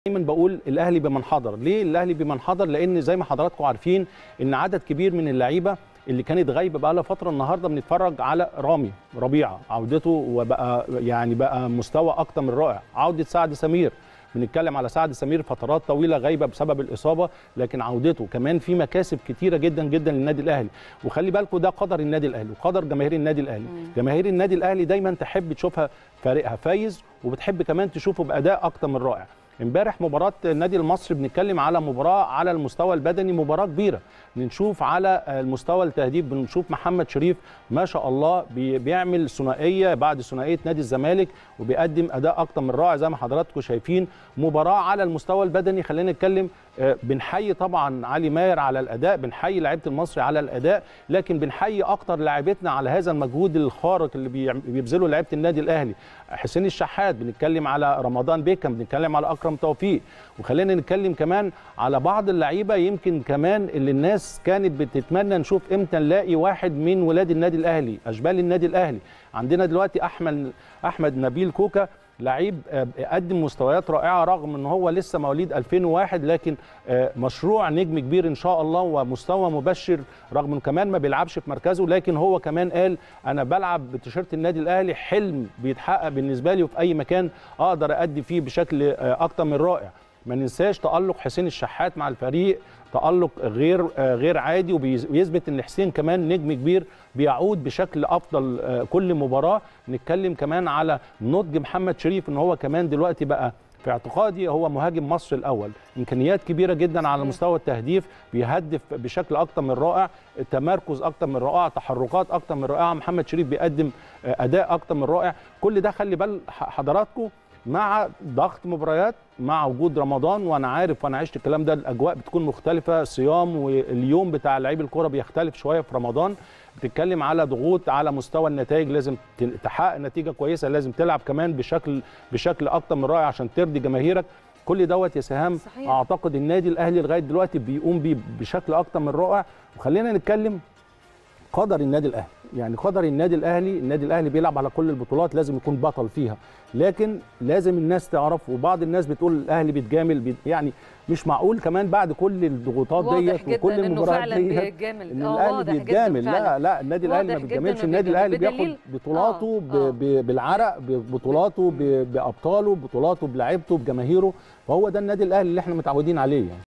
دايما بقول الاهلي بمن حضر ليه الاهلي بمن حضر لان زي ما حضراتكم عارفين ان عدد كبير من اللعيبه اللي كانت غايبه بقى لها فتره النهارده بنتفرج على رامي ربيعه عودته وبقى يعني بقى مستوى اكتر من رائع عوده سعد سمير بنتكلم على سعد سمير فترات طويله غايبه بسبب الاصابه لكن عودته كمان في مكاسب كتيره جدا جدا للنادي الاهلي وخلي بالكم ده قدر النادي الاهلي وقدر جماهير النادي الاهلي جماهير النادي الاهلي دايما تحب تشوفها فريقها فايز وبتحب كمان تشوفه باداء اكتر من رائع امبارح مباراه النادي المصري بنتكلم على مباراه على المستوى البدني مباراه كبيره بنشوف على المستوى التهديف بنشوف محمد شريف ما شاء الله بي- بيعمل ثنائيه بعد ثنائيه نادي الزمالك وبيقدم اداء اكتر من رائع زي ما حضراتكم شايفين مباراه على المستوى البدني خلينا نتكلم آه، بنحيي طبعا علي ماهر على الاداء بنحيي لعيبه المصري على الاداء لكن بنحيي اكتر لاعيبتنا على هذا المجهود الخارق اللي بيعم- بيبذله لعيبه النادي الاهلي حسين الشحات بنتكلم على رمضان بيكم بنتكلم على اكرم توفيق وخلينا نتكلم كمان على بعض اللعيبه يمكن كمان اللي الناس كانت بتتمنى نشوف امتى نلاقي واحد من ولاد النادي الاهلي اشبال النادي الاهلي عندنا دلوقتي احمد احمد نبيل كوكا لعيب آه، قدم مستويات رائعه رغم ان هو لسه مواليد 2001 لكن آه، مشروع نجم كبير ان شاء الله ومستوى مبشر رغم انه كمان ما بيلعبش في مركزه لكن هو كمان قال انا بلعب بتيشيرت النادي الاهلي حلم بيتحقق بالنسبه لي وفي اي مكان اقدر ادي فيه بشكل آه، اكتر من رائع ما ننساش تألق حسين الشحات مع الفريق تألق غير آه، غير عادي وبيز- ويثبت ان حسين كمان نجم كبير بيعود بشكل افضل آه، كل مباراه نتكلم كمان على نضج محمد شريف ان هو كمان دلوقتي بقى في اعتقادي هو مهاجم مصر الاول امكانيات كبيره جدا على مستوى التهديف بيهدف بشكل اكتر من رائع تمركز اكتر من رائع تحركات اكتر من رائعه محمد شريف بيقدم آه، اداء اكتر من رائع كل ده خلي بال ح- حضراتكم مع ضغط مباريات مع وجود رمضان وانا عارف وانا عشت الكلام ده الاجواء بتكون مختلفه صيام واليوم بتاع لعيب الكوره بيختلف شويه في رمضان بتتكلم على ضغوط على مستوى النتائج لازم ت- تحقق نتيجه كويسه لازم تلعب كمان بشكل بشكل اكتر من رائع عشان ترضي جماهيرك كل دوت يا سهام صحيح. اعتقد النادي الاهلي لغايه دلوقتي بيقوم بيه بشكل اكتر من رائع وخلينا نتكلم قدر النادي الاهلي يعني قدر النادي الاهلي النادي الاهلي بيلعب على كل البطولات لازم يكون بطل فيها لكن لازم الناس تعرف وبعض الناس بتقول الاهلي بيتجامل بي يعني مش معقول كمان بعد كل الضغوطات واضح ديت جدا وكل انه المباريات فعلا ديت بيتجامل ان آه، الاهلي واضح جدا بيتجامل لا فعلا. لا النادي الاهلي ما واضح جدا بيتجاملش إنه النادي بيتجامل. الاهلي بياخد بدليل- بطولاته آه، ب- آه. ب- بالعرق ببطولاته ب- بابطاله ببطولاته بلعيبته بجماهيره فهو ده النادي الاهلي اللي احنا متعودين عليه يعني